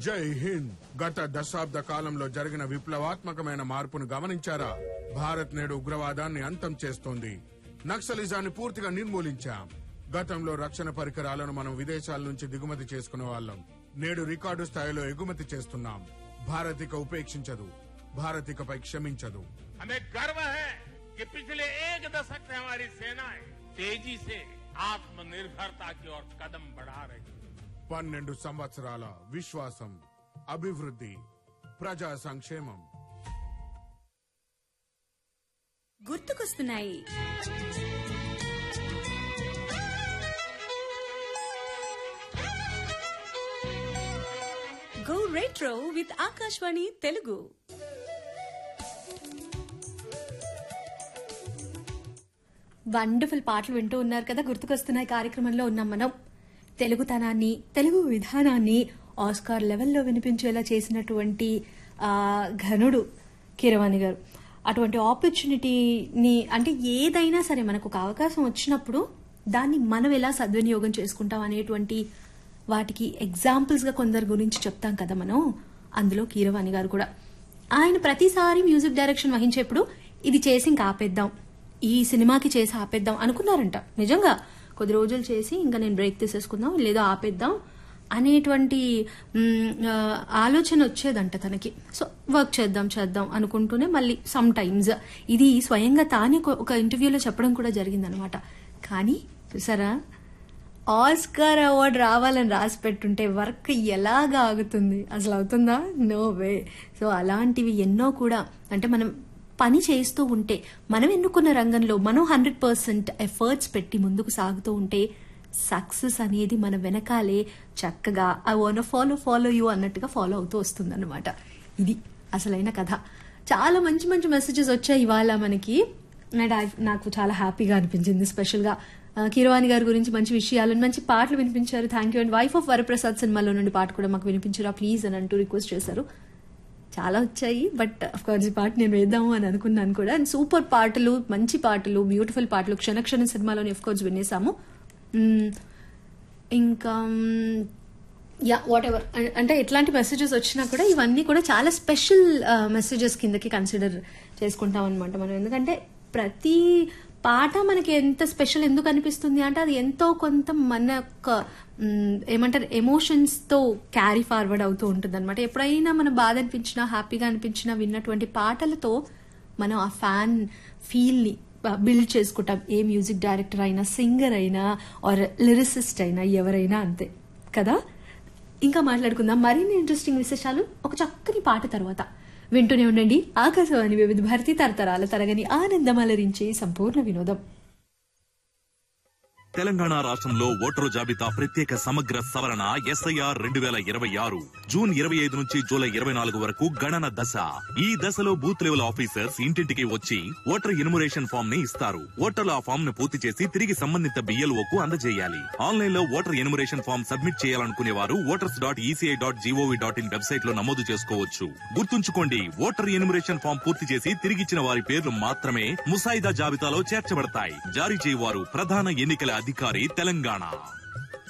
జై హింద్ గత దశాబ్ద కాలంలో జరిగిన విప్లవాత్మకమైన మార్పును గమనించారా భారత్ నేడు ఉగ్రవాదాన్ని అంతం చేస్తోంది నక్సలిజాన్ని పూర్తిగా నిర్మూలించాం గతంలో రక్షణ పరికరాలను మనం విదేశాల నుంచి దిగుమతి చేసుకునే వాళ్ళం నేడు రికార్డు స్థాయిలో ఎగుమతి చేస్తున్నాం భారత్ ఇక ఉపేక్షించదు భారత్ ఇకపై క్షమించదు हमें गर्व है कि पिछले एक दशक से हमारी सेनाएं तेजी से आत्मनिर्भरता की ओर कदम बढ़ा रही है పన్నెండు సంవత్సరాల విశ్వాసం అభివృద్ధి ప్రజా సంక్షేమం గుర్తుకొస్తున్నాయి go retro with Akashvani Telugu wonderful పాటలు వింటూ ఉన్నారు కదా గుర్తుకొస్తున్నాయి కార్యక్రమంలో ఉన్నాం మనం తెలుగుతనాన్ని తెలుగు విధానాన్ని ఆస్కార్ లెవెల్లో వినిపించేలా చేసినటువంటి ఆ, ఘనుడు కీరవాణి గారు అటువంటి ఆపర్చునిటీని అంటే ఏదైనా సరే మనకు ఒక అవకాశం వచ్చినప్పుడు దాన్ని మనం ఎలా సద్వినియోగం చేసుకుంటాం అనేటువంటి వాటికి ఎగ్జాంపుల్స్ గా కొందరి గురించి చెప్తాం కదా మనం అందులో కీరవాణి గారు కూడా ఆయన ప్రతిసారి మ్యూజిక్ డైరెక్షన్ వహించేప్పుడు ఇది చేసి ఇంకా ఆపేద్దాం ఈ సినిమాకి చేసి ఆపేద్దాం అనుకున్నారంట నిజంగా కొద్ది రోజులు చేసి ఇంకా నేను బ్రేక్ తీసేసుకుందాం లేదా ఆపేద్దాం అనేటువంటి మ్, ఆ, ఆలోచన వచ్చేదంట తనకి సో వర్క్ చేద్దాం చేద్దాం అనుకుంటూనే మళ్ళీ సమ్ టైమ్స్ ఇది స్వయంగా తానే ఒక- ఒక ఇంటర్వ్యూలో చెప్పడం కూడా జరిగిందనమాట కానీ చూసారా ఆస్కార్ అవార్డు రావాలని రాసి పెట్టుంటే వర్క్ ఎలాగా ఆగుతుంది అసలు అవుతుందా నో వే సో అలాంటివి ఎన్నో కూడా అంటే మనం పని చేస్తూ ఉంటే మనం ఎన్నుకున్న రంగంలో మనం హండ్రెడ్ పర్సెంట్ ఎఫర్ట్స్ పెట్టి ముందుకు సాగుతూ ఉంటే సక్సెస్ అనేది మన వెనకాలే చక్కగా I wanna follow follow you అన్నట్టుగా ఫాలో అవుతూ వస్తుంది ఇది అసలైన కథ చాలా మంచి మంచి మెసేజెస్ వచ్చాయి ఇవాళ మనకి అండ్ I- నాకు చాలా హ్యాపీగా అనిపించింది స్పెషల్ గా ఆ, కీరవాణి గారి గురించి మంచి విషయాలు మంచి పాటలు వినిపించారు thank you and wife of Varaprasad సినిమాలో నుండి పాట కూడా మాకు వినిపించారా ప్లీజ్ అని అంటూ రిక్వెస్ట్ చేశారు చాలా వచ్చాయి బట్ అఫ్ కోర్స్ ఈ పాట నేను వేద్దాము అని అనుకున్నాను కూడా అండ్ సూపర్ పాటలు మంచి పాటలు బ్యూటిఫుల్ పాటలు క్షణ క్షణ సినిమాలోని అఫ్ కోర్స్ వినేసాము మ్మ్, ఇంకా యా వాట్ ఎవర్ అంటే ఎట్లాంటి మెసేజెస్ వచ్చినా కూడా ఇవన్నీ కూడా చాలా స్పెషల్ మెసేజెస్ కిందకి కన్సిడర్ చేసుకుంటాం అనమాట మనం ఎందుకంటే ప్రతి పాట మనకి ఎంత స్పెషల్ ఎందుకు అనిపిస్తుంది అంటే అది ఎంతో కొంత మన యొక్క మ్, ఏమంటారు ఎమోషన్స్ తో క్యారీ ఫార్వర్డ్ అవుతూ ఉంటుంది అనమాట ఎప్పుడైనా మన బాధ అనిపించినా హ్యాపీగా అనిపించినా విన్నటువంటి పాటలతో మనం ఆ ఫ్యాన్ ఫీల్ ని బిల్డ్ చేసుకుంటాం ఏ మ్యూజిక్ డైరెక్టర్ అయినా సింగర్ అయినా ఆర్ లిరిసిస్ట్ అయినా ఎవరైనా అంతే కదా ఇంకా మాట్లాడుకుందాం మరిన్ని ఇంట్రెస్టింగ్ విశేషాలు ఒక చక్కని పాట తర్వాత వింటూనే ఉండండి ఆకాశవాణి వివిధ భారతి తరతరాల తరగని ఆనందం అలరించే సంపూర్ణ వినోదం తెలంగాణ రాష్ట్రంలో ఓటరు జాబితా ప్రత్యేక సమగ్ర సవరణ ఎస్ఐఆర్ రెండు వేల ఇరవై ఆరు జూన్ ఇరవై ఐదు నుంచి జూలై ఇరవై నాలుగు వరకు గణన దశ ఈ దశలో బూత్ లెవెల్ ఆఫీసర్స్ ఇంటింటికి వచ్చి ఓటర్ ఇన్మురేషన్ ఫామ్ ని ఇస్తారు ఓటర్లు ఆ ఫామ్ ను పూర్తి చేసి తిరిగి సంబంధిత బిఎల్ఓ కు అందజేయాలి ఆన్లైన్ లో ఓటర్ ఇన్మురేషన్ ఫామ్ సబ్మిట్ చేయాలనుకునే వారు voters dot ECI dot GOV dot in website లో నమోదు చేసుకోవచ్చు గుర్తుంచుకోండి ఓటర్ ఇన్మురేషన్ ఫామ్ పూర్తి చేసి తిరిగిచ్చిన వారి పేర్లు మాత్రమే ముసాయిదా జాబితాలో చేర్చబడతాయి జారీ చేయవారు ప్రధాన ఎన్నికల అధికారి తెలంగాణ